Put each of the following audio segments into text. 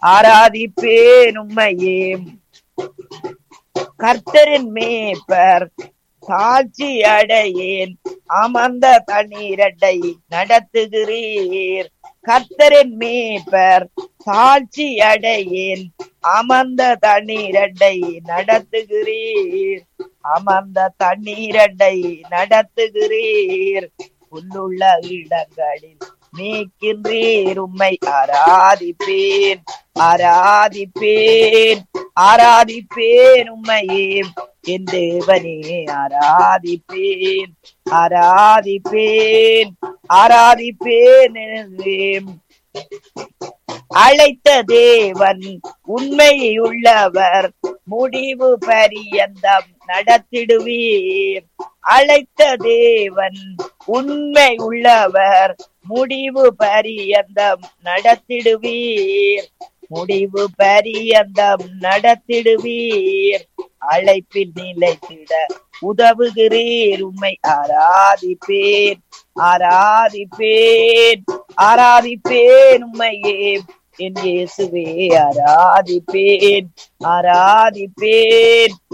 ஆராதிப்பேன் உம்மையே கர்த்தரின் மேய்ப்பர் சாட்சி அடையேன் அமர்ந்த தண்ணீரடை நடத்துகிறீர் கர்த்தரின் மேய்ப்பர் சாட்சி அடையேன் அமர்ந்த தண்ணீரடை நடத்துகிறீர் அமர்ந்த தண்ணீரடை நடத்துகிறீர் புல்லுள்ள இடங்களில் மேய்க்கின்றீர் உம்மை ஆராதிப்பேன் ஆராதிப்பேன் ஆராதிப்பேன் உம்மையே என் தேவனே ஆராதிப்பேன் ஆராதிப்பேன் ஆராதிப்பேன் என்றேன். அழைத்த தேவன் உண்மையுள்ளவர் முடிவு பரியந்தம் நடத்திடுவீர் அழைத்த தேவன் உண்மை உள்ளவர் முடிவு பரியந்தம் நடத்திடுவீர் முடிவு பரியந்தம் நடத்திடுவீர் அழைப்பில் நிலைத்திட உதவுகிறீர் உம்மை ஆராதிப்பேன் ஆராதிப்பேன் ஆராதிப்பேன் உம்மையே என் இயேசுவே ஆராதிப்பேன் ஆராதிப்பேன்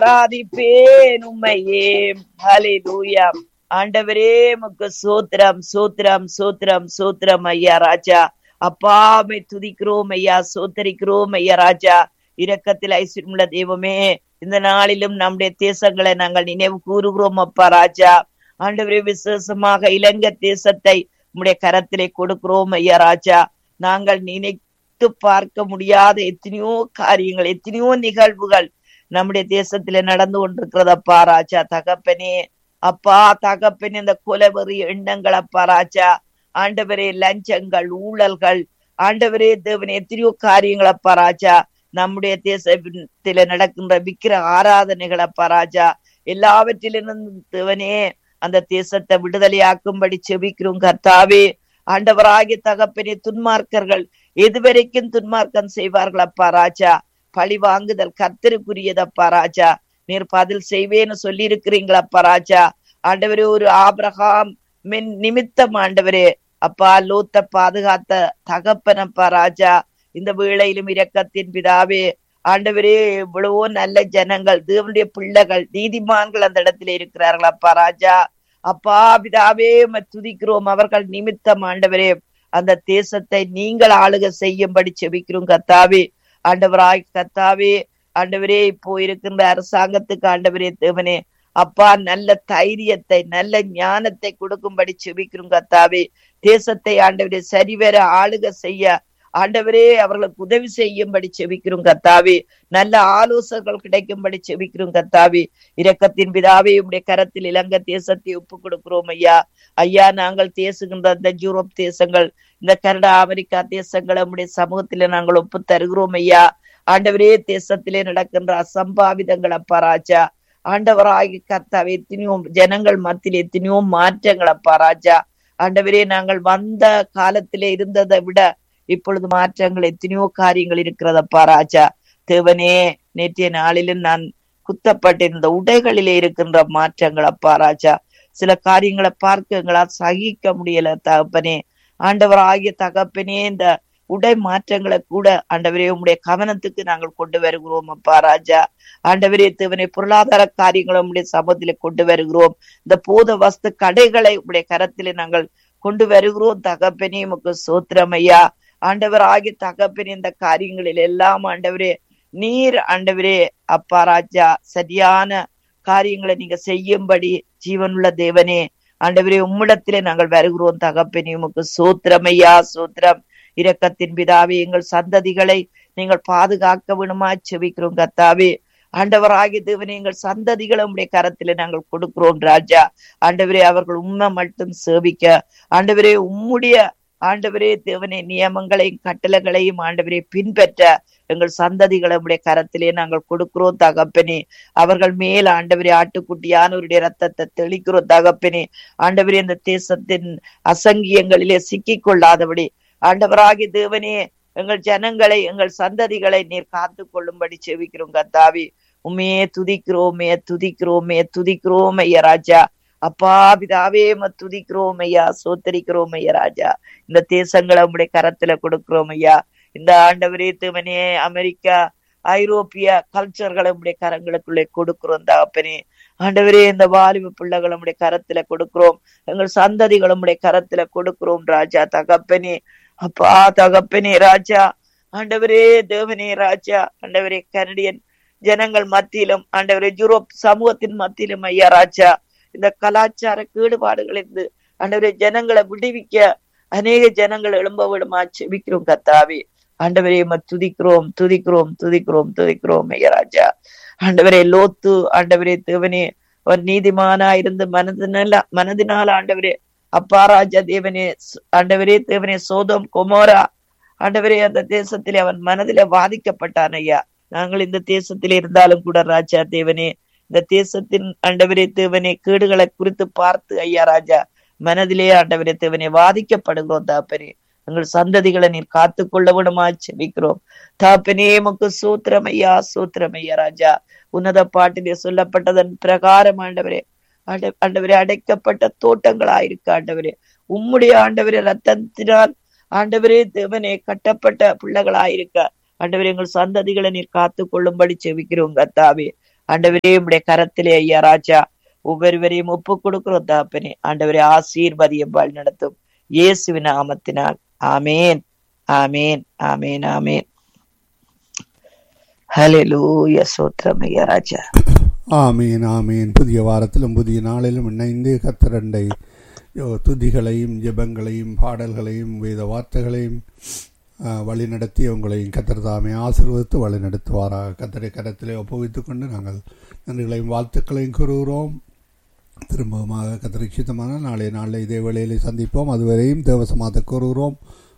ஆராதிப்பேன் உம்மையே ஹalleluya ஆண்டவரே முக்கு சூத்திரம் சூத்திரம் சூத்திரம் சூத்திரம் ஐயா ராஜா அப்பாமை துதிக்கிறோம் ஐயா சோத்தரிக்கிறோம் ஐயா ராஜா இரக்கத்தில் ஐஸ்வர்யமுள்ள தெய்வமே இந்த நாளிலும் நம்முடைய தேசங்களை நாங்கள் நினைவு கூறுகிறோம் அப்பா ராஜா ஆண்டவரே விசேஷமாக இலங்கை தேசத்தை உம்முடைய கரத்திலே கொடுக்கிறோம் ஐயா ராஜா நாங்கள் நினைத்து பார்க்க முடியாத எத்தனையோ காரியங்கள் எத்தனையோ நிகழ்வுகள் நம்முடைய தேசத்திலே நடந்து கொண்டிருக்கிறதப்பா ராஜா தகப்பனே அப்பா தகப்பனே இந்த கொலவெறி எண்ணங்கள் அப்பா ராஜா ஆண்டவரே லஞ்சங்கள் ஊழல்கள் ஆண்டவரே தேவனே எத்தனையோ காரியங்கள் அப்பா ராஜா நம்முடைய தேசத்தில நடக்கின்ற விக்கிர ஆராதனைகள் அப்பா ராஜா எல்லாவற்றிலிருந்து தேவனே அந்த தேசத்தை விடுதலையாக்கும்படி செபிக்கிறோம் கர்த்தாவே ஆண்டவராகிய தகப்பனே துன்மார்க்கர்கள் எதுவரைக்கும் துன்மார்க்கம் செய்வார்கள் அப்பா ராஜா பழி வாங்குதல் கர்த்தருக்குரியதப்பா ராஜா நீர் பதில் செய்வேன்னு சொல்லி இருக்கிறீங்களப்பா ராஜா ஆண்டவரே ஒரு ஆபிரகாம் மின் நிமித்தம் ஆண்டவரே அப்பா லூத்த பாதுகாத்த தகப்பனப்பா ராஜா இந்த வேளையிலும் இரக்கத்தின் பிதாவே ஆண்டவரே எவ்வளவோ நல்ல ஜனங்கள் தேவனுடைய பிள்ளைகள் நீதிமான்கள் அந்த இடத்துல இருக்கிறார்கள் அப்பா ராஜா அப்பா பிதாவே உம்மை துதிக்கிறோம் அவர்கள் நிமித்தம் ஆண்டவரே அந்த தேசத்தை நீங்கள் ஆளுக செய்யும்படி செபிக்கிறோம் கத்தாவே ஆண்டவராய் கத்தாவே ஆண்டவரே இப்போ இருக்கின்ற அரசாங்கத்துக்கு ஆண்டவரே தேவனே அப்பா நல்ல தைரியத்தை நல்ல ஞானத்தை கொடுக்கும்படி செபிக்கிறோம் கத்தாவே தேசத்தை ஆண்டவரே சரிவர ஆளுக செய்ய ஆண்டவரே அவர்களுக்கு உதவி செய்யும்படி செபிக்கிறோம் கத்தாவே நல்ல ஆலோசகர்கள் கிடைக்கும்படி செபிக்கிறோம் கத்தாவே இரக்கத்தின் பிதாவே உடைய கரத்தில் இலங்கை தேசத்தை ஒப்பு கொடுக்கிறோம் ஐயா ஐயா நாங்கள் தேசுகின்ற இந்த யூரோப் தேசங்கள் இந்த கனடா அமெரிக்கா தேசங்களை உடைய சமூகத்தில நாங்கள் ஒப்பு தருகிறோம் ஐயா ஆண்டவரே தேசத்திலே நடக்கின்ற அசம்பாவிதங்கள் அப்பா ராஜா ஆண்டவராகி கர்த்தாவே எத்தனையோ ஜனங்கள் மத்தியில் எத்தனையோ மாற்றங்கள் அப்பா ராஜா ஆண்டவரே நாங்கள் வந்த காலத்திலே இருந்ததை விட இப்பொழுது மாற்றங்கள் எத்தனையோ காரியங்கள் இருக்கிறதப்பா ராஜா தேவனே நேற்றைய நாளிலும் நான் குத்தப்பட்டிருந்த உடைகளிலே இருக்கின்ற மாற்றங்கள் அப்பா ராஜா சில காரியங்களை பார்க்க எங்களால் சகிக்க முடியல தகப்பனே ஆண்டவர் ஆகிய தகப்பனே இந்த உடை மாற்றங்களை கூட ஆண்டவரே உம்முடைய கவனத்துக்கு நாங்கள் கொண்டு வருகிறோம் அப்பா ராஜா ஆண்டவரே தேவனை பொருளாதார காரியங்களை உம்முடைய சமூகத்திலே கொண்டு வருகிறோம் இந்த போத வஸ்து கடைகளை உம்முடைய கரத்திலே நாங்கள் கொண்டு வருகிறோம் தகப்பனே உமக்கு சோத்திரம் ஐயா ஆண்டவர் ஆகிய தகப்பனே இந்த காரியங்களில் எல்லாம் ஆண்டவரே நீர் ஆண்டவரே அப்பா ராஜா சரியான காரியங்களை நீங்க செய்யும்படி ஜீவனுள்ள தேவனே ஆண்டவரே உம்மிடத்திலே நாங்கள் வருகிறோம் தகப்பனே உமக்கு சோத்திரமையா சோத்திரம் இரக்கத்தின் பிதாவே எங்கள் சந்ததிகளை நீங்கள் பாதுகாக்க வேணுமா செபிக்கிறோம் கத்தாவே ஆண்டவராகிய தேவனே எங்கள் சந்ததிகளை உடைய கரத்திலே நாங்கள் கொடுக்கிறோம் ராஜா ஆண்டவரே அவர்கள் உண்மை மட்டும் சேவிக்க ஆண்டவரே உம்முடைய ஆண்டவரே தேவனே நியமங்களையும் கட்டளைகளையும் ஆண்டவரே பின்பற்ற எங்கள் சந்ததிகளை உடைய கரத்திலே நாங்கள் கொடுக்கிறோம் தகப்பனே அவர்கள் மேல் ஆண்டவரே ஆட்டுக்குட்டியானவருடைய ரத்தத்தை தெளிக்கிறோம் தகப்பனே ஆண்டவரே இந்த தேசத்தின் அசங்கியங்களிலே சிக்கிக் கொள்ளாதபடி ஆண்டவராகி தேவனே எங்கள் ஜனங்களை எங்கள் சந்ததிகளை நீர் காத்து கொள்ளும்படி செவிக்கிறோம் கத்தாவி உண்மையே துதிக்கிறோமே துதிக்கிறோமே துதிக்கிறோம் ஐயா ராஜா அப்பா பிதாவே துதிக்கிறோம் ஐயா சோத்தரிக்கிறோம் ஐயா ராஜா இந்த தேசங்களை உங்களுடைய கரத்துல கொடுக்கிறோம் ஐயா இந்த ஆண்டவரே தேவனே அமெரிக்கா ஐரோப்பிய கல்ச்சர்களை உடைய கரங்களுக்குள்ளே கொடுக்கிறோம் தகப்பனே ஆண்டவரே இந்த வாலிப பிள்ளைகளை உடைய கரத்துல கொடுக்கிறோம் எங்கள் சந்ததிகளும் உடைய கரத்துல கொடுக்கிறோம் ராஜா தகப்பனே அப்பா தகப்பனே ராஜா ஆண்டவரே தேவனே ராஜா ஆண்டவரே கனடியன் ஜனங்கள் மத்தியிலும் ஆண்டவரே யூரோப் சமூகத்தின் மத்தியிலும் ஐயா ராஜா இந்த கலாச்சார கேடுபாடுகளிலிருந்து ஆண்டவரே ஜனங்களை விடுவிக்க அநேக ஜனங்கள் எழும்ப விடுமா செபிக்கிறோம் கத்தாவே ஆண்டவரே உம்மை துதிக்கிறோம் துதிக்கிறோம் துதிக்கிறோம் துதிக்கிறோம் ஐயா ராஜா ஆண்டவரே லோத்து ஆண்டவரே தேவனே அவர் நீதிமானா இருந்து மனதினால மனதினால் ஆண்டவரே அப்பா ராஜா தேவனே ச- ஆண்டவரே தேவனே சோதம் கொமோரா ஆண்டவரே அந்த தேசத்திலே அவன் மனதிலே வாதிக்கப்பட்டான் ஐயா நாங்கள் இந்த தேசத்திலே இருந்தாலும் கூட ராஜா தேவனே இந்த தேசத்தின் ஆண்டவரே தேவனே கேடுகளை குறித்து பார்த்து ஐயா ராஜா மனதிலே ஆண்டவரே தேவனே வாதிக்கப்படுகிறோம் தாப்பனே எங்கள் சந்ததிகளை நீர் காத்து கொள்ள விடுமா செபிக்கிறோம் தாப்பனே முக்கு சூத்திரம் ஐயா சூத்திரம் ஐயா ராஜா உன்னத பாட்டிலே சொல்லப்பட்டதன் பிரகாரம் ஆண்டவரே ஆண்ட- ஆண்டவரே அடைக்கப்பட்ட தோட்டங்களாயிருக்க ஆண்டவரே உம்முடைய ஆண்டவரே ரத்தத்தினால் ஆண்டவரே தேவனே கட்டப்பட்ட பிள்ளைகளாயிருக்க ஆண்டவரே எங்கள் சந்ததிகளை நீர் காத்து கொள்ளும்படி செவிக்கிறோம் கத்தாவே ஆண்டவரே உம்முடைய கரத்திலே ஐயா ராஜா ஒவ்வொருவரையும் ஒப்பு கொடுக்கிறோம் தாப்பனே ஆண்டவரே ஆசீர்வதியம் வழி நடத்தும் இயேசுவின் நாமத்தினால் ஆமேன் ஆமேன் ஆமேன் ஆமேன் ஹalleluya சோத்திரம் ஐயா ராஜா ஆமீன் ஆமீன் புதிய வாரத்திலும் புதிய நாளிலும் இணைந்து கத்தரண்டை யோ, துதிகளையும் ஜெபங்களையும் பாடல்களையும் வேத வார்த்தைகளையும் ஆ, வழிநடத்தி உங்களையும் கத்தர் தாமே ஆசீர்வதித்து வழிநடத்துவாராக கத்தரை கரத்திலே ஒப்புவித்துக் கொண்டு நாங்கள் நன்றிகளையும் வாழ்த்துக்களையும் கூறுகிறோம் திரும்பமாக கத்திரிச்சிதமான நாளைய நாளில் இதே வேளையிலே சந்திப்போம் அதுவரையும் தேவசமாத கூறுகிறோம்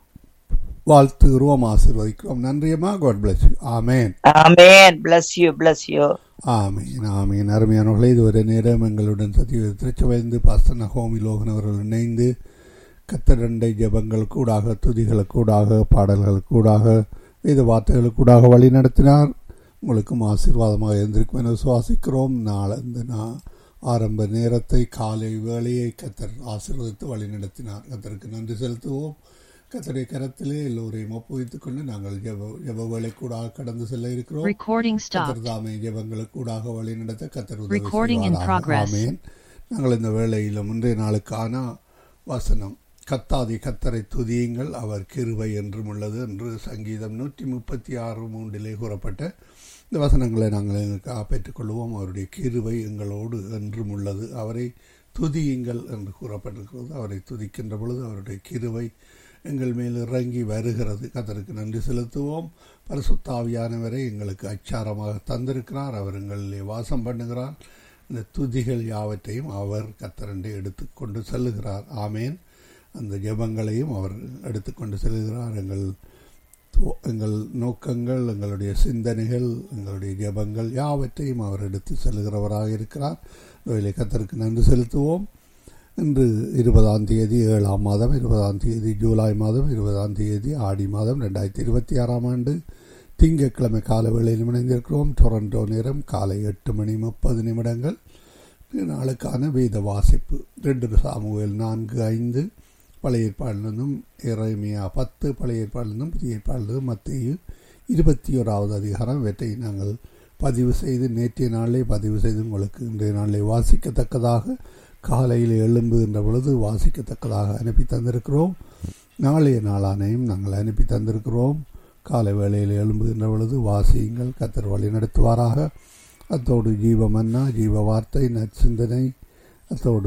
வாழ்த்துகிறோம் ஆசீர்வதிக்கிறோம் நன்றியம்மா காட் பிளஸ் யூ ஆமேன் ஆமேன் bless you bless you ஆமீன் ஆமீன் அருமையானவர்களே இதுவரை நேரம் எங்களுடன் சத்திய திருச்சபைந்து பாஸ்டர் நகோமி லோகன் அவர்கள் இணைந்து கத்தரண்டை ஜபங்கள் கூடாக துதிகள் கூடாக பாடல்கள் கூடாக வேத வார்த்தைகள் கூடாக வழி நடத்தினார் உங்களுக்கும் ஆசீர்வாதமாக இருந்திருக்கும் என விசுவாசிக்கிறோம் நாளை இந்த நா ஆரம்ப நேரத்தை காலை வேளையை கத்தர் ஆசீர்வதித்து வழி நடத்தினார் கத்தருக்கு நன்றி செலுத்துவோம் கத்தரை கரத்திலே எல்லோரையும் ஒப்புவித்துக் கொண்டு நாங்கள் ஜெப ஜெப வேலை கூடாக கடந்து செல்ல இருக்கிறோம் Recording stopped. கத்தர் தாமே ஜெபங்களுக்கூடாக வழி நடத்த கத்தர் உதவி Recording in செய்வாராக. progress. ஆமென். நாங்கள் இந்த வேளையில் முந்தைய நாளுக்கான வசனம் கத்தாதி கத்தரை துதியுங்கள் அவர் கிருபை என்றும் உள்ளது என்று சங்கீதம் நூற்றி முப்பத்தி ஆறு மூன்றிலே கூறப்பட்ட இந்த வசனங்களை நாங்கள் எங்களுக்கு பெற்றுக்கொள்வோம் அவருடைய கிருபை எங்களோடு என்றும் உள்ளது அவரை துதியுங்கள் என்று கூறப்பட்டிருக்கிறது அவரை துதிக்கின்ற பொழுது அவருடைய கிருபை எங்கள் மேல் இறங்கி வருகிறது கத்தருக்கு நன்றி செலுத்துவோம் பரிசுத்தாவியானவரை எங்களுக்கு அச்சாரமாக தந்திருக்கிறார் அவர் எங்களிலே வாசம் பண்ணுகிறார் இந்த துதிகள் யாவற்றையும் அவர் கத்தரண்டை எடுத்துக்கொண்டு செல்லுகிறார் ஆமேன் அந்த ஜெபங்களையும் அவர் எடுத்துக்கொண்டு செல்கிறார் எங்கள் தோ- எங்கள் நோக்கங்கள் எங்களுடைய சிந்தனைகள் எங்களுடைய ஜெபங்கள் யாவற்றையும் அவர் எடுத்து செல்கிறவராக இருக்கிறார் இதிலே கத்தருக்கு நன்றி செலுத்துவோம் இன்று இருபதாம் தேதி ஏழாம் மாதம் இருபதாம் தேதி ஜூலை மாதம் இருபதாம் தேதி ஆடி மாதம் ரெண்டாயிரத்தி இருபத்தி ஆறாம் ஆண்டு திங்கட்கிழமை கால வேளையில் இணைந்திருக்கிறோம் டொரண்டோ நேரம் காலை எட்டு மணி முப்பது நிமிடங்கள் இன்றைய நாளுக்கான வேத வாசிப்பு ரெண்டு சாமுவேல் நான்கு ஐந்து பழைய ஏற்பாடிலிருந்தும் இறைமையா பத்து பழைய ஏற்பாடிலிருந்தும் புதிய ஏற்பாடிலிருந்தும் மத்திய இருபத்தி ஓராவது அதிகாரம் இவற்றை நாங்கள் பதிவு செய்து நேற்றைய நாளிலே பதிவு செய்து உங்களுக்கு இன்றைய நாளிலே வாசிக்கத்தக்கதாக காலையில் எழும்புகின்ற பொழுது வாசிக்கத்தக்கதாக அனுப்பி தந்திருக்கிறோம் நாளைய நாளானையும் நாங்கள் அனுப்பி தந்திருக்கிறோம் காலை வேளையில் எழும்புகின்ற பொழுது வாசியுங்கள் கத்தர் வழி நடத்துவாராக அத்தோடு ஜீவ மன்னா ஜீவ வார்த்தை நற்சிந்தனை அத்தோடு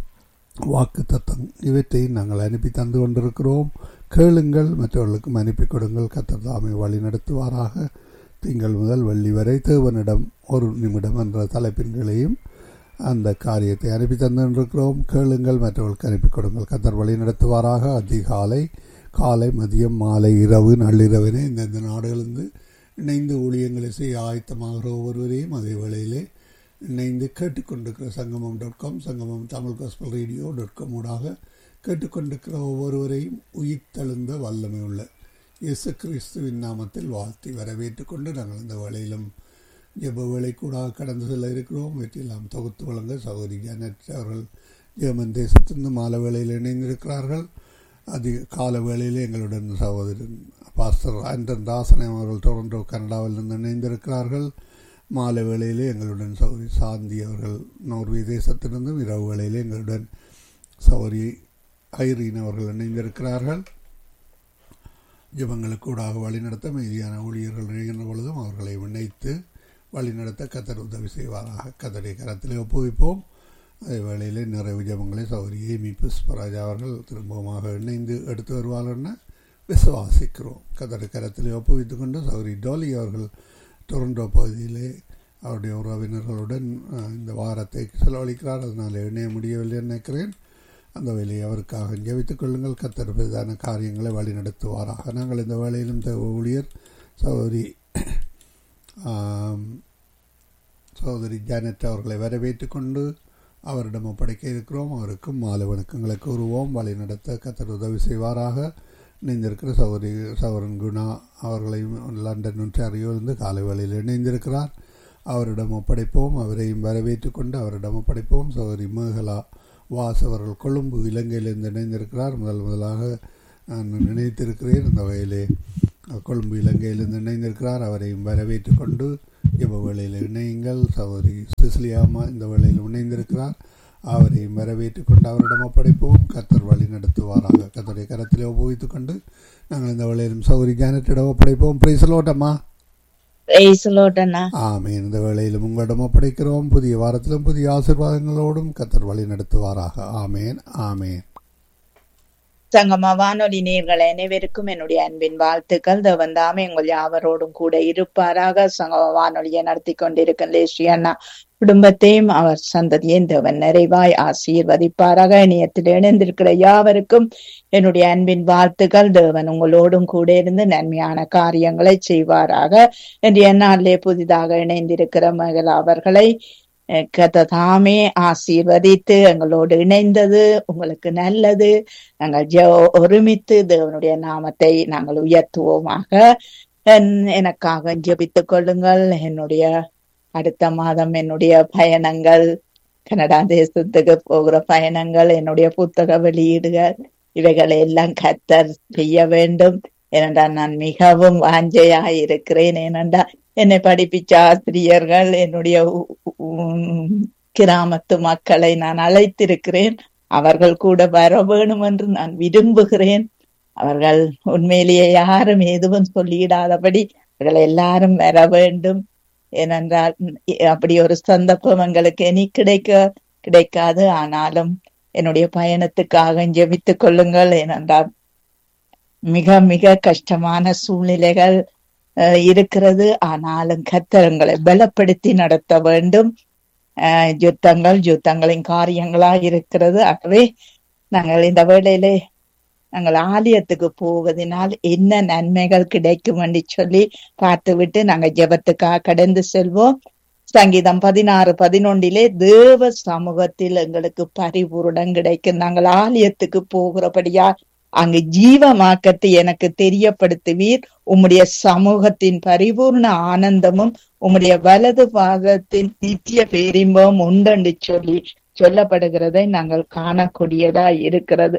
வாக்கு தத்தம் இவற்றை நாங்கள் அனுப்பி தந்து கொண்டிருக்கிறோம் கேளுங்கள் மற்றவர்களுக்கும் அனுப்பி கொடுங்கள் கத்தர் தாமே வழி நடத்துவாராக திங்கள் முதல் வெள்ளி வரை தேவனிடம் ஒரு நிமிடம் என்ற தலைப்பின்களையும் அந்த காரியத்தை அனுப்பி தந்திருக்கிறோம் கேளுங்கள் மற்றவர்களுக்கு அனுப்பி கொடுங்கள் கத்தர் வழி நடத்துவாராக அதிகாலை காலை மதியம் மாலை இரவு நள்ளிரவினை இந்தந்த நாடுகளிலிருந்து இணைந்து ஊழியங்களை செய்ய ஆயத்தமாகிற ஒவ்வொருவரையும் அதே வேளையிலே இணைந்து கேட்டுக்கொண்டிருக்கிற சங்கமம் dot com Sangamam Tamil gospel radio dot com ஊடாக கேட்டுக்கொண்டிருக்கிற ஒவ்வொருவரையும் உயிர்த்தெழுந்த வல்லமை உள்ள இயேசு கிறிஸ்துவின் நாமத்தில் வாழ்த்தி வரவேற்றுக் கொண்டு நாங்கள் இந்த வேளையிலும் ஜெப வேலை கூட கடந்து செல்ல இருக்கிறோம் வெற்றியெல்லாம் தொகுத்து வழங்க சகோதரி ஜானட் அவர்கள் ஜெர்மன் தேசத்திலிருந்து மாலை வேளையில் இணைந்திருக்கிறார்கள் அதிக கால வேளையிலே எங்களுடன் சகோதரன் பாஸ்டர் ஆண்டன் தாசனை அவர்கள் டொரண்டோ கனடாவில் இருந்து இணைந்திருக்கிறார்கள் மாலை வேளையிலே எங்களுடன் சௌரி சாந்தி அவர்கள் நோர்வே தேசத்திலிருந்தும் இரவு வேளையிலே எங்களுடன் சௌரி ஐரீன் அவர்கள் இணைந்திருக்கிறார்கள் ஜபங்களுக்கூடாக வழிநடத்த மீதியான ஊழியர்கள் இணைகின்ற பொழுதும் அவர்களை இணைத்து வழிநடத்த கத்தர் உதவி செய்வாராக கத்தரை கரத்திலே ஒப்புவிப்போம் அதே வேளையிலே நிறைவு ஜபங்களை சௌரி ஏமி புஷ்பராஜா அவர்கள் திரும்பமாக இணைந்து எடுத்து வருவார்கள்னு விசுவாசிக்கிறோம் கத்தரை கரத்திலே ஒப்புவித்துக் கொண்டு சௌரி டோலி அவர்கள் டொரண்டோ பகுதியிலே அவருடைய உறவினர்களுடன் இந்த வாரத்தை செலவழிக்கிறார் அதனால் இணைய முடியவில்லை நினைக்கிறேன் அந்த வேலையை அவருக்காக ஜெபித்துக் கொள்ளுங்கள் கத்தர் பிரதான காரியங்களை வழிநடத்துவாராக நாங்கள் இந்த வேலையிலும் ஊழியர் சகோதரி சகோதரி ஜானட் அவர்களை வரவேற்று கொண்டு அவரிடம் ஒப்படைக்க இருக்கிறோம் அவருக்கும் மாலை வணக்கங்களை கூறுவோம் வழி நடத்த கத்தர் உதவி செய்வாராக இணைந்திருக்கிற சகோதரி சவரன் குணா அவர்களையும் லண்டன் ஒன்றாரியோருந்து காலை வேளையில் இணைந்திருக்கிறார் அவரிடம் ஒப்படைப்போம் அவரையும் வரவேற்று கொண்டு அவரிடம் ஒப்படைப்போம் சகோதரி மேகலா வாஸ் அவர்கள் கொழும்பு இலங்கையிலிருந்து இணைந்திருக்கிறார் முதல் முதலாக நான் நினைத்திருக்கிறேன் அந்த வகையிலே கொழும்பு இலங்கையிலிருந்து இணைந்திருக்கிறார் அவரையும் வரவேற்று கொண்டு இவ்வ வேளையில் இணையுங்கள் சகோதரி சிசிலியாமா இந்த வேளையில் இணைந்திருக்கிறார் அவரையும் வரவேற்று கொண்டு அவரிடம் ஒப்படைப்போம் கத்தர் வழி நடத்துவாராக கத்தருடைய கரத்திலே உபயோகித்துக் கொண்டு நாங்கள் இந்த வேளையிலும் சௌரி ஜானட்டிடம் ஒப்படைப்போம் பிரைசலோட்டம்மா ஆமேன் இந்த வேளையிலும் உங்களிடம் ஒப்படைக்கிறோம் புதிய வாரத்திலும் புதிய ஆசீர்வாதங்களோடும் கத்தர் வழி நடத்துவாராக ஆமேன் ஆமேன் சங்கமா வானொலி நேர்கள் அனைவருக்கும் என்னுடைய அன்பின் வாழ்த்துக்கள் தேவன் தாமே உங்கள் யாவரோடும் கூட இருப்பாராக சங்கம வானொலியை நடத்தி கொண்டிருக்கும் லேஸ்ரீ அண்ணா குடும்பத்தையும் அவர் சந்ததியும் தேவன் நிறைவாய் ஆசீர்வதிப்பாராக இணையத்தில் இணைந்திருக்கிற யாவருக்கும் என்னுடைய அன்பின் வாழ்த்துக்கள் தேவன் உங்களோடும் கூட இருந்து நன்மையான காரியங்களை செய்வாராக என்று என்னாலே புதிதாக இணைந்திருக்கிற மகள் அவர்களை கத்த தாமே ஆசீர்வதித்து எங்களோடு இணைந்தது உங்களுக்கு நல்லது நாங்கள் ஒருமித்து தேவனுடைய நாமத்தை நாங்கள் உயர்த்துவோமாக எனக்காக ஜெபித்துக் கொள்ளுங்கள் என்னுடைய அடுத்த மாதம் என்னுடைய பயணங்கள் கனடா தேசத்துக்கு போகிற பயணங்கள் என்னுடைய புத்தக வெளியீடுகள் இவைகளை எல்லாம் கத்தர் செய்ய வேண்டும் ஏனென்றால் நான் மிகவும் வாஞ்சையா இருக்கிறேன் ஏனென்றால் என்னை படிப்பிச்ச ஆசிரியர்கள் என்னுடைய கிராமத்து மக்களை நான் அழைத்திருக்கிறேன் அவர்கள் கூட வர வேணும் என்று நான் விரும்புகிறேன் அவர்கள் உண்மையிலேயே யாரும் எதுவும் சொல்லிடாதபடி அவர்கள் எல்லாரும் வர வேண்டும் ஏனென்றால் அப்படி ஒரு சந்தர்ப்பம் எங்களுக்கு இனி கிடைக்க கிடைக்காது ஆனாலும் என்னுடைய பயணத்துக்காக ஜெபித்துக் கொள்ளுங்கள் ஏனென்றால் மிக மிக கஷ்டமான சூழ்நிலைகள் இருக்கிறது ஆனாலும் கத்தரங்களை பலப்படுத்தி நடத்த வேண்டும் யுத்தங்கள் யுத்தங்களின் காரியங்களா இருக்கிறது ஆகவே நாங்கள் இந்த வேளையிலே நாங்கள் ஆலயத்துக்கு போவதனால் என்ன நன்மைகள் கிடைக்கும் என்று சொல்லி பார்த்து விட்டு நாங்கள் ஜெபத்துக்காக கடந்து செல்வோம் சங்கீதம் பதினாறு பதினொன்றிலே தேவ சமூகத்தில் எங்களுக்கு பரிபூருடம் கிடைக்கும் நாங்கள் ஆலயத்துக்கு போகிறபடியா அங்கு ஜீவமாக்கத்தை எனக்கு தெரியப்படுத்துவீர் உம்முடைய சமூகத்தின் பரிபூர்ண ஆனந்தமும் உம்முடைய வலது பாதத்தின் நித்திய பேரின்பம் உண்டென்று சொல்லி சொல்லப்படுகிறதை நாங்கள் காணக்கூடியதா இருக்கிறது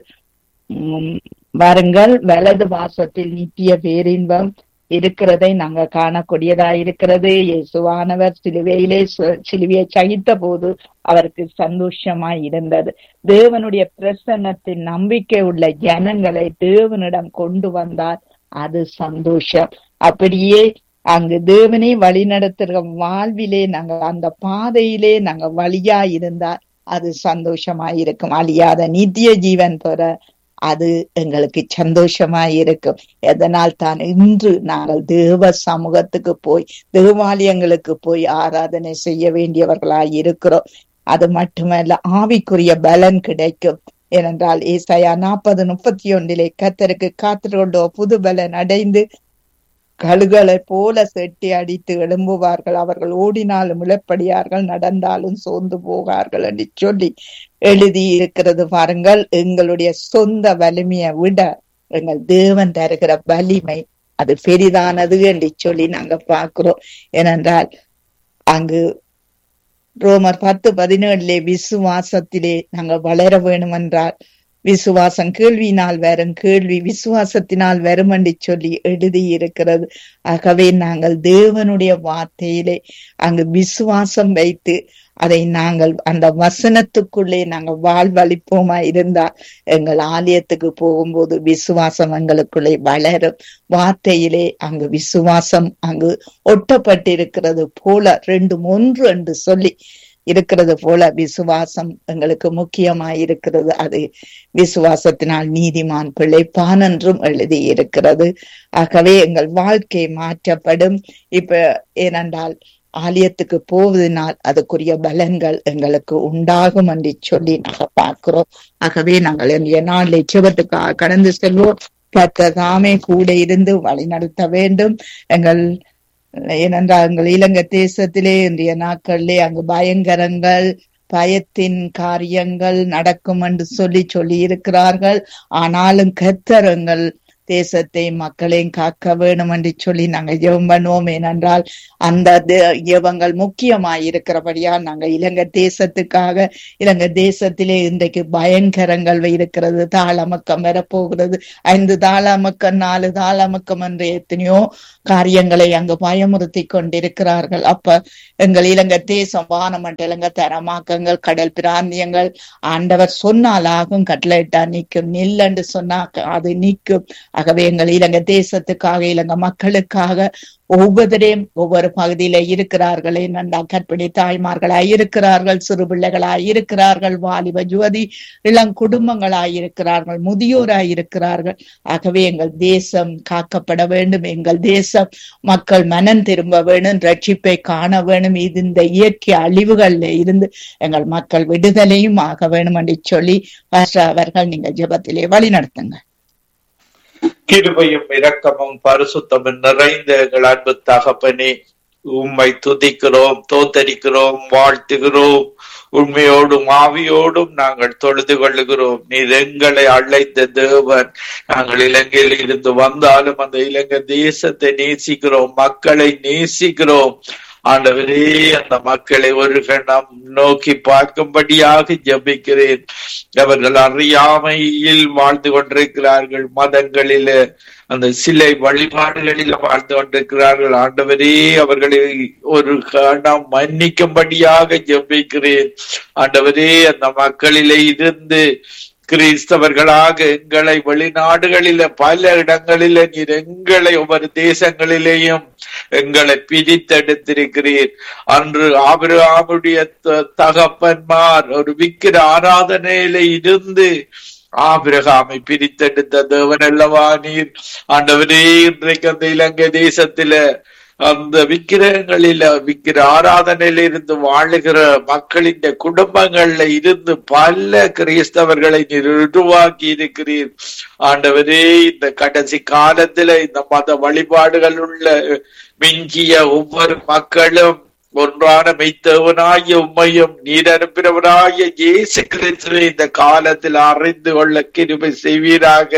வருங்கள் வலது வாசத்தில் நித்திய பேரின்பம் இருக்கிறதை நாங்க காணக்கூடியதா இருக்கிறது இயேசுவானவர் சிலுவையிலே சிலுவையை சகித்த போது அவருக்கு சந்தோஷமா இருந்தது தேவனுடைய பிரசன்னத்தின் நம்பிக்கை உள்ள ஜனங்களை தேவனிடம் கொண்டு வந்தால் அது சந்தோஷம் அப்படியே அங்கு தேவனை வழி நடத்துகிற வாழ்விலே நாங்க அந்த பாதையிலே நாங்க வழியா இருந்தால் அது சந்தோஷமா இருக்கும் அழியாத நித்திய ஜீவன் பெற அது எங்களுக்கு சந்தோஷமா இருக்கும் எதனால் தான் இன்று நாங்கள் தேவ சமூகத்துக்கு போய் தேவாலயங்களுக்கு போய் ஆராதனை செய்ய வேண்டியவர்களாய் இருக்கிறோம் அது மட்டுமல்ல ஆவிக்குரிய பலன் கிடைக்கும் ஏனென்றால் ஏசாயா நாற்பது முப்பத்தி ஒன்றிலே கத்தருக்கு காத்துக்கொண்டோ புது பலன் அடைந்து கழுகளை போல செட்டி அடித்து எழும்புவார்கள் அவர்கள் ஓடினாலும் இழப்படியார்கள் நடந்தாலும் சோர்ந்து போவார்கள் என்று சொல்லி எழுதி இருக்கிறது பாருங்கள் எங்களுடைய சொந்த வலிமையை விட எங்கள் தேவன் தருகிற வலிமை அது பெரிதானது என்று சொல்லி நாங்க பார்க்கிறோம் ஏனென்றால் அங்கு ரோமர் பத்து பதினேழுலே விசுவாசத்திலே நாங்கள் வளர வேணும் என்றால் விசுவாசம் கேள்வியினால் வரும் கேள்வி விசுவாசத்தினால் வரும் என்று சொல்லி எழுதி இருக்கிறது ஆகவே நாங்கள் தேவனுடைய வார்த்தையிலே அங்கு விசுவாசம் வைத்து அதை நாங்கள் அந்த வசனத்துக்குள்ளே நாங்கள் வாழ்வழிப்போமா இருந்தால் எங்கள் ஆலயத்துக்கு போகும்போது விசுவாசம் எங்களுக்குள்ளே வளரும் வார்த்தையிலே அங்கு விசுவாசம் அங்கு ஒட்டப்பட்டிருக்கிறது போல ரெண்டும் ஒன்று என்று சொல்லி இருக்கிறது போல விசுவாசம் எங்களுக்கு முக்கியமாய் இருக்கிறது அது விசுவாசத்தினால் நீதிமான் பிழைப்பான் என்றும் எழுதி இருக்கிறது ஆகவே எங்கள் வாழ்க்கை மாற்றப்படும் இப்ப ஏனென்றால் ஆலயத்துக்கு போவதனால் அதுக்குரிய பலன்கள் எங்களுக்கு உண்டாகும் என்று சொல்லி நாங்க பார்க்கிறோம் ஆகவே நாங்கள் இன்றைய நாள் செவத்துக்காக கடந்து செல்வோம் கத்ததாமே கூட இருந்து வழி நடத்த வேண்டும் எங்கள் ஏனென்றால் எங்கள் இலங்கை தேசத்திலே இன்றைய நாட்களிலே அங்கு பயங்கரங்கள் பயத்தின் காரியங்கள் நடக்கும் என்று சொல்லி சொல்லி இருக்கிறார்கள் ஆனாலும் கத்தரங்கள் தேசத்தை மக்களையும் காக்க வேணும் என்று சொல்லி நாங்க ஜெபம் பண்ணுவோம் ஏனென்றால் அந்த ஜெபங்கள் முக்கியமாய் இருக்கிறபடியால் நாங்க இலங்கை தேசத்துக்காக இலங்கை தேசத்திலே இன்றைக்கு பயங்கரங்கள் இருக்கிறது தாளமக்கம் வரப்போகிறது ஐந்து தாளமக்கம் நாலு தாளமக்கம் என்று எத்தனையோ காரியங்களை அங்கு பயமுறுத்தி கொண்டிருக்கிறார்கள் அப்ப எங்கள் இலங்கை தேசம் வானமண்டலங்க தரமாக்கங்கள் கடல் பிராந்தியங்கள் ஆண்டவர் சொன்னால் ஆகும் கட்டளையிட்டா நிற்கும் நில் என்று சொன்னா அது நிற்கும் ஆகவே எங்கள் இலங்கை தேசத்துக்காக இலங்கை மக்களுக்காக ஒவ்வொருவரையும் ஒவ்வொரு பகுதியில இருக்கிறார்கள் என்னண்டா கற்பிணி தாய்மார்களாய் இருக்கிறார்கள் சிறு பிள்ளைகளாய் இருக்கிறார்கள் வாலிப ஜுவதி இளம் குடும்பங்களாய் இருக்கிறார்கள் முதியோராய் இருக்கிறார்கள் ஆகவே எங்கள் தேசம் காக்கப்பட வேண்டும் எங்கள் தேசம் மக்கள் மனம் திரும்ப வேணும் ரட்சிப்பை காண வேணும் இது இந்த இயற்கை அழிவுகள்ல இருந்து எங்கள் மக்கள் விடுதலையும் ஆக வேணும் என்று சொல்லி அவர்கள் நீங்க ஜபத்திலே வழி நடத்துங்க கிருபையும் இரக்கமும் பரிசுத்தமும் நிறைந்த எங்கள் அன்பு தகப்பனே உம்மை துதிக்கிறோம் தோத்தரிக்கிறோம் வாழ்த்துகிறோம் உண்மையோடும் ஆவியோடும் நாங்கள் தொழுது கொள்ளுகிறோம் நீர் எங்களை அழைத்த தேவன் நாங்கள் இலங்கையில் இருந்து வந்தாலும் அந்த இலங்கை தேசத்தை நேசிக்கிறோம் மக்களை நேசிக்கிறோம் ஆண்டவரே அந்த மக்களை ஒரு கணம் நோக்கி பார்க்கும்படியாக ஜபிக்கிறேன் அவர்கள் அறியாமையில் வாழ்ந்து கொண்டிருக்கிறார்கள் மதங்களில அந்த சிலை வழிபாடுகளில் வாழ்ந்து கொண்டிருக்கிறார்கள் ஆண்டவரே அவர்களை ஒரு கணம் மன்னிக்கும்படியாக ஜபிக்கிறேன் ஆண்டவரே அந்த மக்களிலே இருந்து கிறிஸ்தவர்களாக எங்களை வெளிநாடுகளில பல இடங்களில நீர் எங்களை ஒவ்வொரு தேசங்களிலேயும் எங்களை பிரித்தெடுத்திருக்கிறீர் அன்று ஆபிரகாமுடைய தகப்பன்மார் ஒரு விக்கிர ஆராதனையில இருந்து ஆபிரகாமை பிரித்தெடுத்த தேவன் அல்லவா நீர் ஆண்டவரே இன்றைக்கு அந்த இலங்கை தேசத்தில அந்த விக்கிரகங்களில விக்கிர ஆராதனையில இருந்து வாழுகிற மக்களின் குடும்பங்கள்ல இருந்து பல கிறிஸ்தவர்களை நீர் உருவாக்கி இருக்கிறீர் ஆண்டவரே இந்த கடைசி காலத்துல இந்த மத வழிபாடுகள் உள்ள மிஞ்சிய ஒவ்வொரு மக்களும் ஒன்றான மெய்த்தவனாய உண்மையும் நீர் அனுப்பினவனாய இயேசு கிறிஸ்துவை இந்த காலத்தில் அறிந்து கொள்ள கிருபை செய்வீராக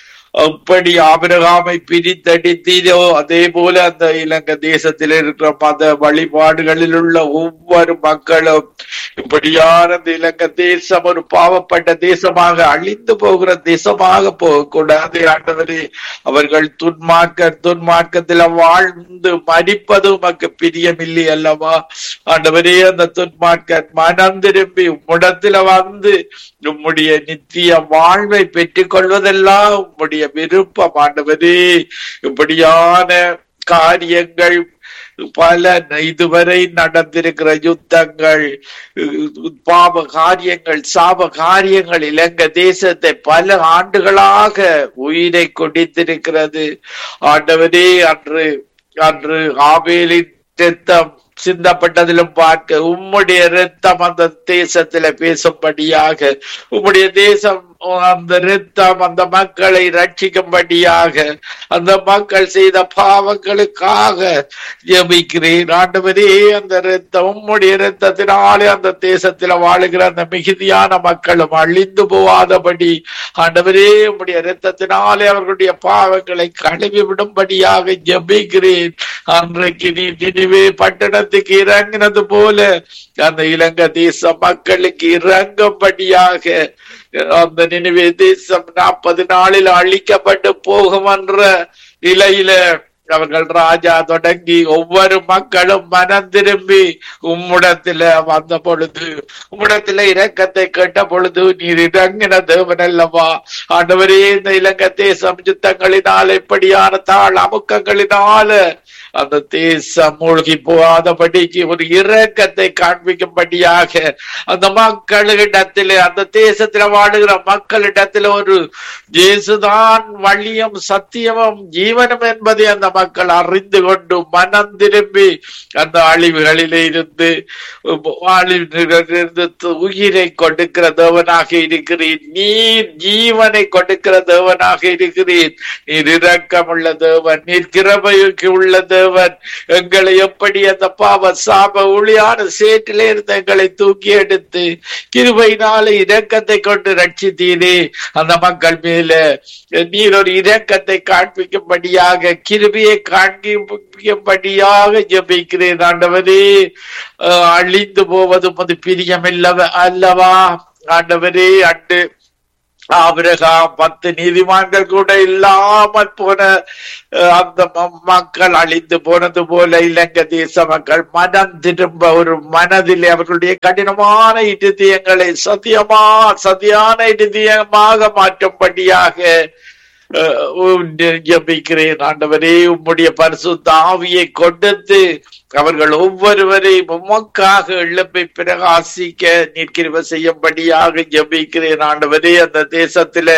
அப்படி ஆபிரகாமை பிரித்தடித்தீரோ அதே போல அந்த இலங்கை தேசத்தில் இருக்கிற மத வழிபாடுகளில் உள்ள ஒவ்வொரு மக்களும் இப்படியான இந்த இலங்கை தேசம் ஒரு பாவப்பட்ட தேசமாக அழிந்து போகிற தேசமாக போகக்கூடாது ஆண்டவரே அவர்கள் துன்மார்க்க துன்மார்க்கத்தில் வாழ்ந்து மடிப்பது உமக்கு பிரியமில்லை அல்லவா ஆண்டவரே அந்த துன்மார்க்க மனம் திரும்பி உம்மிடத்துல வந்து உம்முடைய நித்திய வாழ்வை பெற்றுக் கொள்வதெல்லாம் உம்முடைய விருப்பம் ஆண்டவரே இப்படியான காரியங்கள் பல இதுவரை நடந்திருக்கிற யுத்தங்கள் பாவ காரியங்கள் சாப காரியங்கள் இலங்கை தேசத்தை பல ஆண்டுகளாக உயிரை கொடித்திருக்கிறது ஆண்டவரே அன்று அன்று ஆவேலின் ரத்தம் சிந்தப்பட்டதிலும் பார்க்க உம்முடைய ரத்தம் அந்த தேசத்துல பேசும்படியாக உம்முடைய தேசம் அந்த ரத்தம் அந்த மக்களை ரட்சிக்கும்படியாக அந்த மக்கள் செய்த பாவங்களுக்காக ஜபிக்கிறேன் ஆண்டவரே அந்த ரத்தம் உம்முடைய ரத்தத்தினாலே அந்த தேசத்துல வாழுகிற அந்த மிகுதியான மக்களும் அழிந்து போவாதபடி ஆண்டவரே உம்முடைய ரத்தத்தினாலே அவர்களுடைய பாவங்களை கழுவி விடும்படியாக ஜபிக்கிறேன் அன்றைக்கு நீ நினைவே பட்டணத்துக்கு இறங்கினது போல அந்த இலங்கை தேச மக்களுக்கு இறங்கும்படியாக அந்த நினைவே தேசம் நாற்பது நாளில் அழிக்கப்பட்டு போகும் என்ற நிலையில அவர்கள் ராஜா தொடங்கி ஒவ்வொரு மக்களும் மனம் திரும்பி உம்முடத்துல வந்த பொழுது உம்முடத்துல இரக்கத்தை கேட்ட பொழுது நீர் இறங்கின தேவன் அல்லவா ஆண்டவரே இந்த இலங்கை தேசம் யுத்தங்களினால் இப்படியான தாழ் அமுக்கங்களினால அந்த தேசம் மூழ்கி போகாதபடிக்கு ஒரு இரக்கத்தை காண்பிக்கும்படியாக அந்த மக்களிடத்திலே அந்த தேசத்துல வாழுகிற மக்களிடத்துல ஒரு இயேசுதான் வழியும் சத்தியமும் ஜீவனும் என்பதை அந்த மக்கள் அறிந்து கொண்டு மனம் திரும்பி அந்த அழிவுகளிலே இருந்து அழிவிலிருந்து உயிரை கொடுக்கிற தேவனாக இருக்கிறீர் நீர் ஜீவனை கொடுக்கிற தேவனாக இருக்கிறீர் நீர் இரக்கமுள்ள தேவன் நீர் கிருபைக்கு உள்ள தேவன் எங்களை எப்படி அந்த பாவ சாப ஒளியான சேற்றிலே இருந்து எங்களை தூக்கி எடுத்து கிருபையினால இரக்கத்தை கொண்டு ரட்சித்தீரே அந்த மக்கள் மேல நீர் ஒரு இரக்கத்தை காண்பிக்கும்படியாக கிருபியை காண்பிக்கும்படியாக ஜபிக்கிறேன் ஆண்டவரே அஹ் அழிந்து போவது அது பிரியமில்லவ அல்லவா ஆண்டவரே அண்டு ஆபிரகாம் பத்து நீதிமான்கள் கூட இல்லாமல் போன அஹ், அந்த ம- மக்கள் அழிந்து போனது போல இலங்கை தேச மக்கள் மனம் திரும்ப ஒரு மனதில் அவர்களுடைய கடினமான இருதயங்களை சத்தியமா சதியான இருதயமாக மாற்றும்படியாக அஹ், உம் ஜெபிக்கிறேன் ஆண்டவரே உம்முடைய பரிசுத்த ஆவியை கொடுத்து அவர்கள் ஒவ்வொருவரையும் உமக்காக எழுப்பி பிரகாசிக்க நிற்கிற செய்யும்படியாக ஜெபிக்கிறேன் ஆண்டவரே அந்த தேசத்தில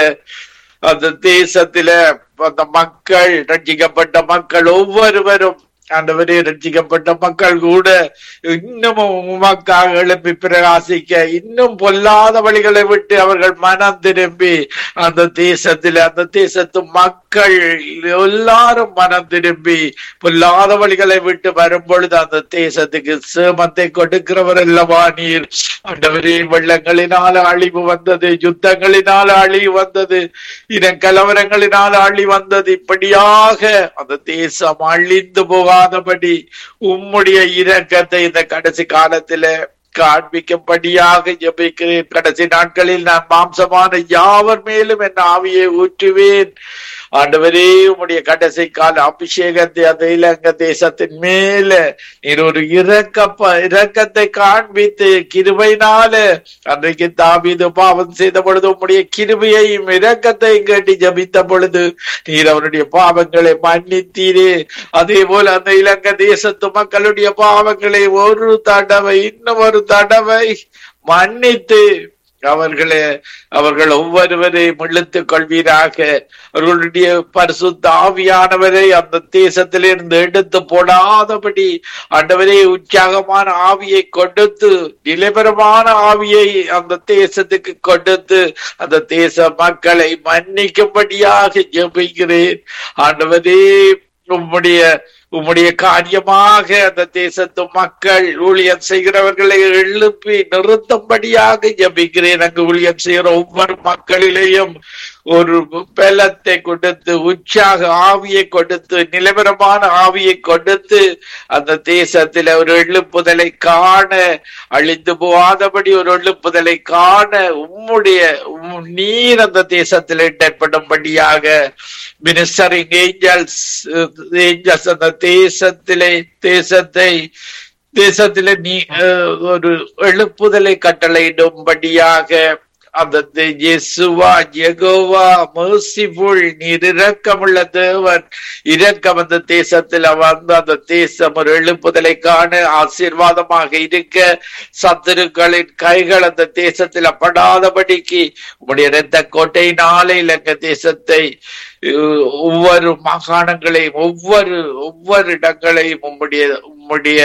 அந்த தேசத்தில அந்த மக்கள் ரட்சிக்கப்பட்ட மக்கள் ஒவ்வொருவரும் ஆண்டவரே ரட்சிக்கப்பட்ட மக்கள் கூட இன்னமும் உமக்காக எழுப்பி பிரகாசிக்க இன்னும் பொல்லாத வழிகளை விட்டு அவர்கள் மனம் திரும்பி அந்த தேசத்தில் அந்த தேசத்து மக்கள் எல்லாரும் மனம் திரும்பி பொல்லாத வழிகளை விட்டு வரும் பொழுது அந்த தேசத்துக்கு சேமத்தை கொடுக்கிறவர் அல்லவா நீர் ஆண்டவரே வெள்ளங்களினால அழிவு வந்தது யுத்தங்களினால அழிவு வந்தது இன கலவரங்களினால் அழி வந்தது இப்படியாக அந்த தேசம் அழிந்து போகாதபடி உம்முடைய இரக்கத்தை இந்த கடைசி காலத்தில காண்பிக்கும்படியாக ஜெபிக்கிறேன் கடைசி நாட்களில் நான் மாம்சமான யாவர் மேலும் என் ஆவியை ஊற்றுவேன் ஆண்டவரே உம்முடைய கடைசி கால அபிஷேகத்தை அந்த இலங்கை தேசத்தின் மேல நீர் ஒரு இரக்க இரக்கத்தை காண்பித்து கிருபையினால அன்றைக்கு தாவீது பாவம் செய்த பொழுது உம்முடைய கிருபையையும் இரக்கத்தையும் கேட்டு ஜபித்த பொழுது நீர் அவருடைய பாவங்களை மன்னித்தீரே அதே போல அந்த இலங்கை தேசத்து மக்களுடைய பாவங்களை ஒரு தடவை இன்னும் ஒரு தடவை மன்னித்து அவர்களே அவர்கள் ஒவ்வொருவரையும் இழுத்துக் கொள்வீராக அவர்களுடைய பரிசுத்த ஆவியானவரை அந்த தேசத்திலிருந்து எடுத்து போடாதபடி ஆண்டவரே உற்சாகமான ஆவியை கொடுத்து நிலைபரமான ஆவியை அந்த தேசத்துக்கு கொடுத்து அந்த தேச மக்களை மன்னிக்கும்படியாக ஜெபிக்கிறேன் ஆண்டவரே உம்முடைய உம்முடைய காரியமாக அந்த தேசத்து மக்கள் ஊழியம் செய்கிறவர்களை எழுப்பி நிறுத்தும்படியாக ஜபிக்கிறேன் அங்கு ஊழியம் செய்கிற ஒவ்வொரு மக்களிலேயும் ஒரு பலத்தை கொடுத்து உற்சாக ஆவியை கொடுத்து நிலவரமான ஆவியை கொடுத்து அந்த தேசத்தில் ஒரு எழுப்புதலை காண அழிந்து போகாதபடி ஒரு எழுப்புதலை காண உம்முடைய உம் நீர் அந்த தேசத்தில் இடப்படும்படியாக மினிஸ்டரிங் ஏஞ்சல்ஸ் ஏஞ்சல்ஸ் அந்த தேசத்திலே தேசத்தை தேசத்திலே நீ அஹ், ஒரு எழுப்புதலை கட்டளையிடும்படியாக அந்த தே- இயேசுவா ஜெகோவா merciful நீர் இரக்கமுள்ள தேவன் இரக்கம் அந்த தேசத்தில் வந்து அந்த தேசம் ஒரு எழுப்புதலை காண ஆசீர்வாதமாக இருக்க சத்துருக்களின் கைகள் அந்த தேசத்தில் படாதபடிக்கு உம்முடைய இரத்த கோட்டையினாலே இலங்கை தேசத்தை அஹ், ஒவ்வொரு மாகாணங்களையும் ஒவ்வொரு ஒவ்வொரு இடங்களையும் உம்முடைய உம்முடைய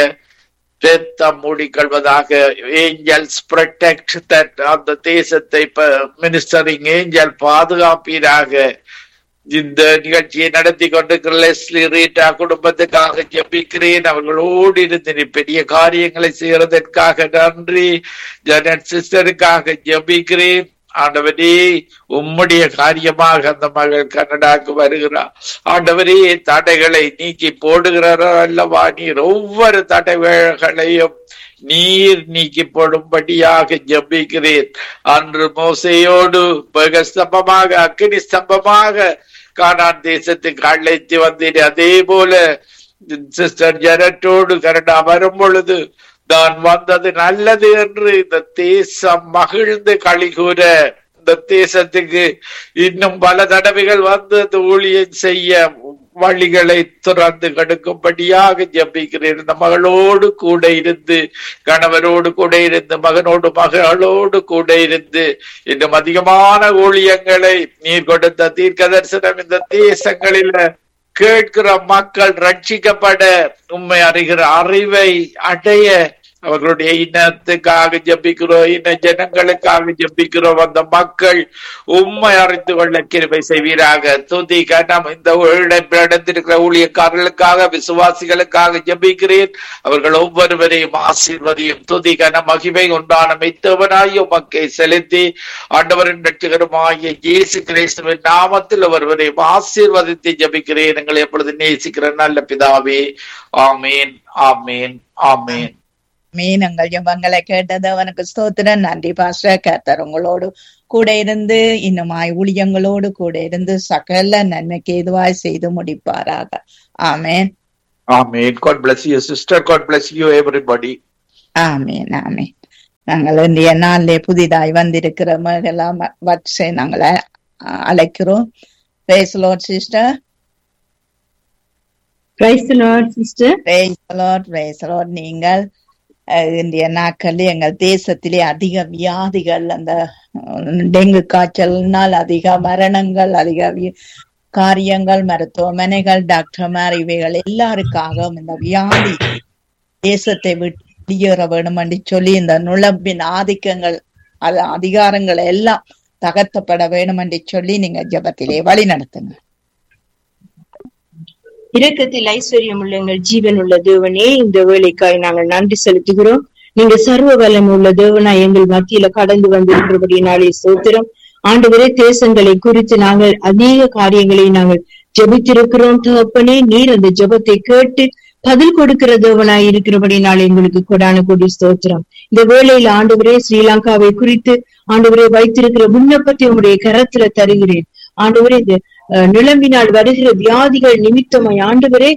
ரத்தம் மூடிக்கொள்வதாக ஏஞ்சல்ஸ் ப்ரொடெக்ட் தட் அந்த தேசத்தை மினிஸ்டரிங் ஏஞ்சல் பாதுகாப்பீராக இந்த நிகழ்ச்சியை நடத்தி கொண்டிருக்கிற லெஸ்லி ரீட்டா குடும்பத்துக்காக ஜெபிக்கிறேன் அவர்களோடு இருந்து நீ பெரிய காரியங்களை செய்யறதற்காக நன்றி ஜனட் சிஸ்டருக்காக ஜெபிக்கிறேன் ஆண்டவரே உம்முடைய காரியமாக அந்த மகள் கனடாக்கு வருகிறார் ஆண்டவரே தடைகளை நீக்கி போடுகிறாரோ அல்லவா நீர் ஒவ்வொரு தடைகளையும் நீர் நீக்கி போடும்படியாக ஜபிக்கிறேன் அன்று மோசையோடு மிக ஸ்தம்பமாக அக்னி ஸ்தம்பமாக கானான் தேசத்துக்கு அழைத்து வந்தேன் அதே போல சிஸ்டர் ஜெரட்டோடு கனடா வரும் பொழுது நான் வந்தது நல்லது என்று இந்த தேசம் மகிழ்ந்து களி கூற இந்த தேசத்துக்கு இன்னும் பல தடவைகள் வந்து அந்த ஊழியம் செய்ய வழிகளை துறந்து கடுக்கும்படியாக ஜபிக்கிறேன் இந்த மகளோடு கூட இருந்து கணவரோடு கூட இருந்து மகனோடு மகளோடு கூட இருந்து இன்னும் அதிகமான ஊழியங்களை நீர் கொடுத்த தீர்க்க தரிசனம் இந்த தேசங்களில கேட்கிற மக்கள் ரட்சிக்கப்பட உண்மை அறிகிற அறிவை அடைய அவர்களுடைய இனத்துக்காக ஜபிக்கிறோம் இன ஜனங்களுக்காக ஜபிக்கிறோம் அந்த மக்கள் உண்மை அறிந்து கொள்ள கிருபை செய்வீராக துதி கனம் இந்த இடத்திருக்கிற ஊழியக்காரர்களுக்காக விசுவாசிகளுக்காக ஜபிக்கிறேன் அவர்கள் ஒவ்வொருவரையும் ஆசீர்வதியும் துதி கன மகிமை உண்டான மெத்தவனாய் உமக்கை செலுத்தி ஆண்டவரின் ரட்சகருமாகிய இயேசு கிறிஸ்துவின் நாமத்தில் ஒருவரையும் ஆசீர்வதித்து ஜபிக்கிறேன் எங்களை எப்பொழுது நேசிக்கிற நல்ல பிதாவே ஆமேன் ஆமேன் ஆமேன் மீன் எங்கள் ஜபங்களை கேட்டது அவனுக்கு ஸ்தோத்திரம் நன்றி பாஸ்டர் கர்த்தர் உங்களோடு கூட இருந்து இன்னுமாய் ஊழியங்களோடு கூட இருந்து சகல நன்மைக்கு எதுவாய் செய்து முடிப்பாராக ஆமேன் ஆமேன் God bless you sister God bless you everybody ஆமேன் ஆமேன் நாங்கள் இன்றைய நாளிலே புதிதாய் வந்திருக்கிறவர்களெல்லாம் வச்சு நாங்கள் அழைக்கிறோம் பேசலோட் சிஸ்டர் பிரைஸ் லார்ட் சிஸ்டர் பேசலோட் பேசலோட் நீங்கள் இந்திய நாட்களில் எங்கள் தேசத்திலே அதிக வியாதிகள் அந்த டெங்கு காய்ச்சல்னால் அதிக மரணங்கள் அதிக காரியங்கள் மருத்துவமனைகள் டாக்டர்மார் இவைகள் எல்லாருக்காகவும் இந்த வியாதி தேசத்தை விட்டு வெளியேற வேணும் என்று சொல்லி இந்த நுழம்பின் ஆதிக்கங்கள் அது அதிகாரங்கள் எல்லாம் தகர்த்தப்பட வேணும் என்று சொல்லி நீங்க ஜபத்திலே வழி நடத்துங்க இரக்கத்தில் ஐஸ்வர்யம் உள்ள எங்கள் ஜீவன் உள்ள தேவனே இந்த வேலைக்காய் நாங்கள் நன்றி செலுத்துகிறோம் நீங்க சர்வ வல்லமை உள்ள தேவனா எங்கள் மத்தியில கடந்து வந்திருக்கிறபடினாலே சோத்திரம் ஆண்டவரே தேசங்களை குறித்து நாங்கள் அநேக காரியங்களை நாங்கள் ஜெபித்திருக்கிறோம் தகப்பனே நீர் அந்த ஜெபத்தை கேட்டு பதில் கொடுக்கிற தேவனாய் இருக்கிறபடினால எங்களுக்கு கொடான கொடி ஸ்தோத்திரம் இந்த வேளையில ஆண்டவரே ஸ்ரீலங்காவை குறித்து ஆண்டவரே வைத்திருக்கிற விண்ணப்பத்தை உங்களுடைய கரத்துல தருகிறேன் ஆண்டவரே இந்த நிலம்பினால் வருகிற வியாதிகள் நிமித்தமாய் ஆண்டவரே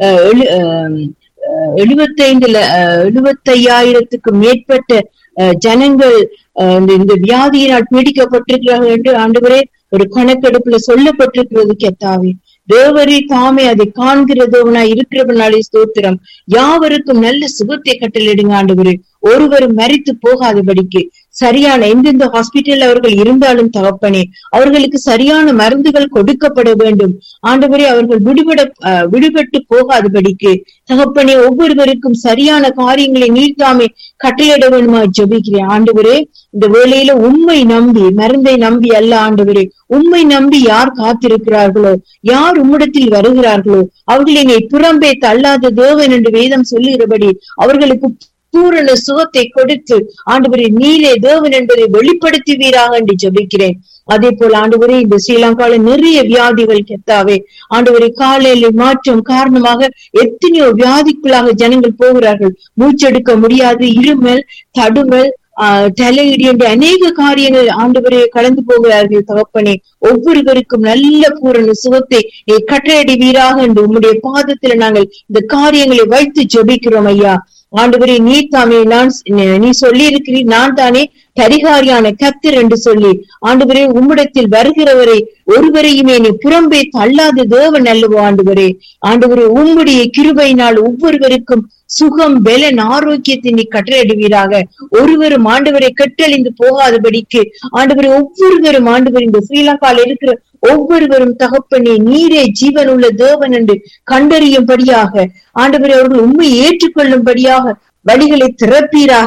எழுபத்தைந்துல எழுபத்தையாயிரத்துக்கு மேற்பட்ட ஜனங்கள் இந்த வியாதியினால் பீடிக்கப்பட்டிருக்கிறார்கள் என்று ஆண்டவரே ஒரு கணக்கெடுப்புல சொல்லப்பட்டிருக்கிறது கெத்தாவே தேவரி தாமே அதை காண்கிறதவனா இருக்கிறவனாலே ஸ்தோத்திரம் யாவருக்கும் நல்ல சுகத்தை கட்டளிடுங்க ஆண்டவரே ஒருவரும் மறித்து போகாதபடிக்கு சரியான எந்தெந்த ஹாஸ்பிட்டல் அவர்கள் இருந்தாலும் தகப்பனே அவர்களுக்கு சரியான மருந்துகள் கொடுக்கப்பட வேண்டும் ஆண்டவரே அவர்கள் விடுபட விடுபட்டு போகாதபடிக்கு தகப்பனே ஒவ்வொருவருக்கும் சரியான காரியங்களை நீர்த்தாமே கட்டளையிட வேண்டுமா ஜபிக்கிறேன் ஆண்டவரே இந்த வேளையில உண்மை நம்பி மருந்தை நம்பி அல்ல ஆண்டவரே உண்மை நம்பி யார் காத்திருக்கிறார்களோ யார் உம்மிடத்தில் வருகிறார்களோ அவர்கள் என்னை புறம்பே தள்ளாத தேவன் என்று வேதம் சொல்லுகிறபடி அவர்களுக்கு பூரண சுகத்தை கொடுத்து ஆண்டவரே நீரே தேவன் என்பதை வெளிப்படுத்துவீராக என்று ஜபிக்கிறேன் அதே போல ஆண்டவரே இந்த ஸ்ரீலங்கால நிறைய வியாதிகள் கெத்தாவே ஆண்டவரே காலையில மாற்றம் காரணமாக எத்தனையோ வியாதிக்குள்ளாக ஜனங்கள் போகிறார்கள் மூச்செடுக்க முடியாது இருமல் தடுமல் ஆஹ் தலையிடி என்ற அநேக காரியங்கள் ஆண்டவரே கலந்து போகிறார்கள் தகப்பனே ஒவ்வொருவருக்கும் நல்ல பூரண சுகத்தை கட்டளையிடுவீராக என்று உம்முடைய பாதத்துல நாங்கள் இந்த காரியங்களை வைத்து ஜபிக்கிறோம் ஐயா ஆண்டவரே நீ தாமே நான் நீ சொல்லி இருக்கிறீர் நான் தானே பரிகாரியான கத்தர் என்று சொல்லி ஆண்டவரே உம்மிடத்தில் வருகிறவரை ஒருவரையுமே நீ புறம்பே தள்ளாத தேவன் அல்லவோ ஆண்டவரே ஆண்டவரே உம்முடைய கிருபையினால் ஒவ்வொருவருக்கும் சுகம் பெலன் ஆரோக்கியத்தை நீ கட்டளையிடுவீராக ஒருவரும் ஆண்டவரை கட்டழிந்து போகாதபடிக்கு ஆண்டவரை ஒவ்வொருவரும் ஆண்டவர் இந்த ஸ்ரீலங்கால இருக்கிற ஒவ்வொருவரும் தகப்பனே நீரே ஜீவன் உள்ள தேவன் என்று கண்டறியும்படியாக ஆண்டவரை அவர்கள் உண்மை ஏற்றுக்கொள்ளும்படியாக வழிகளை திறப்பீராக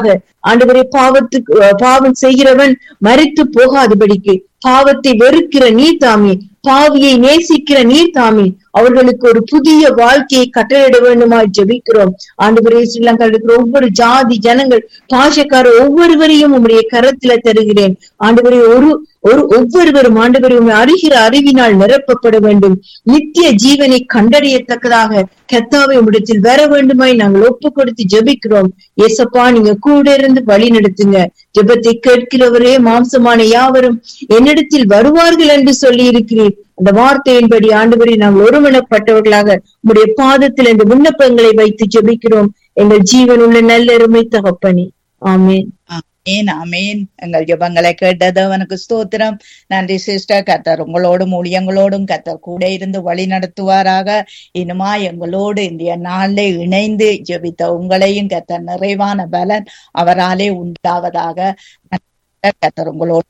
ஆண்டவரே பாவத்துக்கு அஹ், பாவம் செய்கிறவன் மறித்து போகாதபடிக்கு பாவத்தை வெறுக்கிற நீ தாமே பாவியை நேசிக்கிற நீர் தாமே அவர்களுக்கு ஒரு புதிய வாழ்க்கையை கட்டளையிட வேண்டுமாய் ஜெபிக்கிறோம் ஆண்டவரே ஸ்ரீலங்கா இருக்கிற ஒவ்வொரு ஜாதி ஜனங்கள் பாஷக்கார ஒவ்வொருவரையும் உம்முடைய கரத்தில தருகிறேன் ஆண்டவரே ஒரு ஒரு ஒவ்வொருவரும் ஆண்டவரை உம்மை அறிகிற அறிவினால் நிரப்பப்பட வேண்டும் நித்திய ஜீவனை கண்டறியத்தக்கதாக கத்தாவை உம்மிடத்தில் வர வேண்டுமாய் நாங்கள் ஒப்பு கொடுத்து ஜெபிக்கிறோம் ஏசப்பா நீங்க கூட இருந்து வழி நடத்துங்க ஜெபத்தை கேட்கிறவரே மாம்சமான யாவரும் என்னிடத்தில் வருவார்கள் என்று சொல்லி இருக்கிறீர் அந்த வார்த்தையின்படி ஆண்டவரை நாங்கள் ஒருமனப்பட்டவர்களாக உம்முடைய பாதத்தில் இந்த விண்ணப்பங்களை வைத்து ஜெபிக்கிறோம் எங்கள் ஜீவனுள்ள நல்லருமை தகப்பனே ஆமென் ஆமேன் ஆமேன் எங்கள் ஜெபங்களை கேட்டது அவனுக்கு ஸ்தோத்திரம் நன்றி சிஸ்டர் கத்தர் உங்களோடும் ஊழியங்களோடும் கத்தர் கூட இருந்து வழி நடத்துவாராக இனிமா எங்களோடு இந்திய நாளிலே இணைந்து ஜெபித்த உங்களையும் கத்தர் நிறைவான பலன் அவராலே உண்டாவதாக கத்தர் உங்களோடு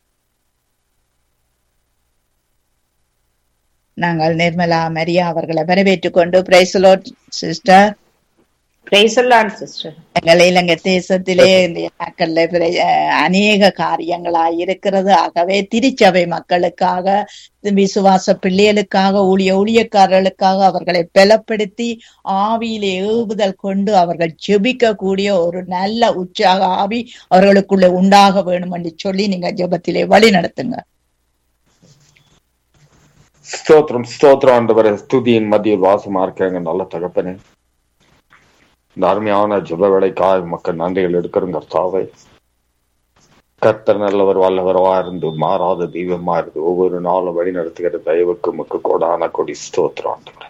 நாங்கள் நிர்மலா மரியா அவர்களை வரவேற்றுக் கொண்டு பிரைசலோட் சிஸ்டர் சிஸ்டர் எங்கள் இலங்கை தேசத்திலே இந்த நாட்கள்ல பிர- அஹ் அநேக காரியங்களாய் இருக்கிறது ஆகவே திருச்சபை மக்களுக்காக விசுவாச பிள்ளைகளுக்காக ஊழிய ஊழியக்காரர்களுக்காக அவர்களை பலப்படுத்தி ஆவியிலே ஏவுதல் கொண்டு அவர்கள் ஜெபிக்க கூடிய ஒரு நல்ல உற்சாக ஆவி அவர்களுக்குள்ள உண்டாக வேணும் என்று சொல்லி நீங்க ஜெபத்திலே வழி நடத்துங்க ஸ்தோத்திரம் ஸ்தோத்திரம் ஆண்டவரே ஸ்துதியின் மத்தியில் வாசமா இருக்காங்க நல்ல தகப்பனே இந்த அருமையான ஜெப வேலைக்காய் மக்கள் நன்றிகள் எடுக்கிறோங்க கர்த்தாவே கர்த்தர் நல்லவர் வல்லவரவா இருந்து மாறாத தெய்வமா இருந்து ஒவ்வொரு நாளும் வழி நடத்துகிற தயவுக்கு முக்கு கொடான கொடி ஸ்தோத்திரம் ஆண்டவரே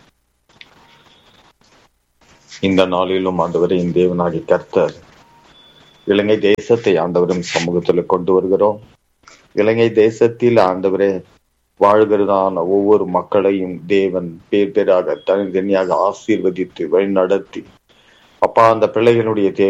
இந்த நாளிலும் ஆண்டவரே இந்த தேவனாகி கர்த்தர் இலங்கை தேசத்தை ஆண்டவரும் சமூகத்துல கொண்டு வருகிறோம் இலங்கை தேசத்தில் ஆண்டவரே வாழ்கிறதான ஒவ்வொரு மக்களையும் தேவன் பேர் பேராக தனித்தனியாக ஆசீர்வதித்து வழி நடத்தி அப்பா அந்த பிள்ளைகளுடைய தேவை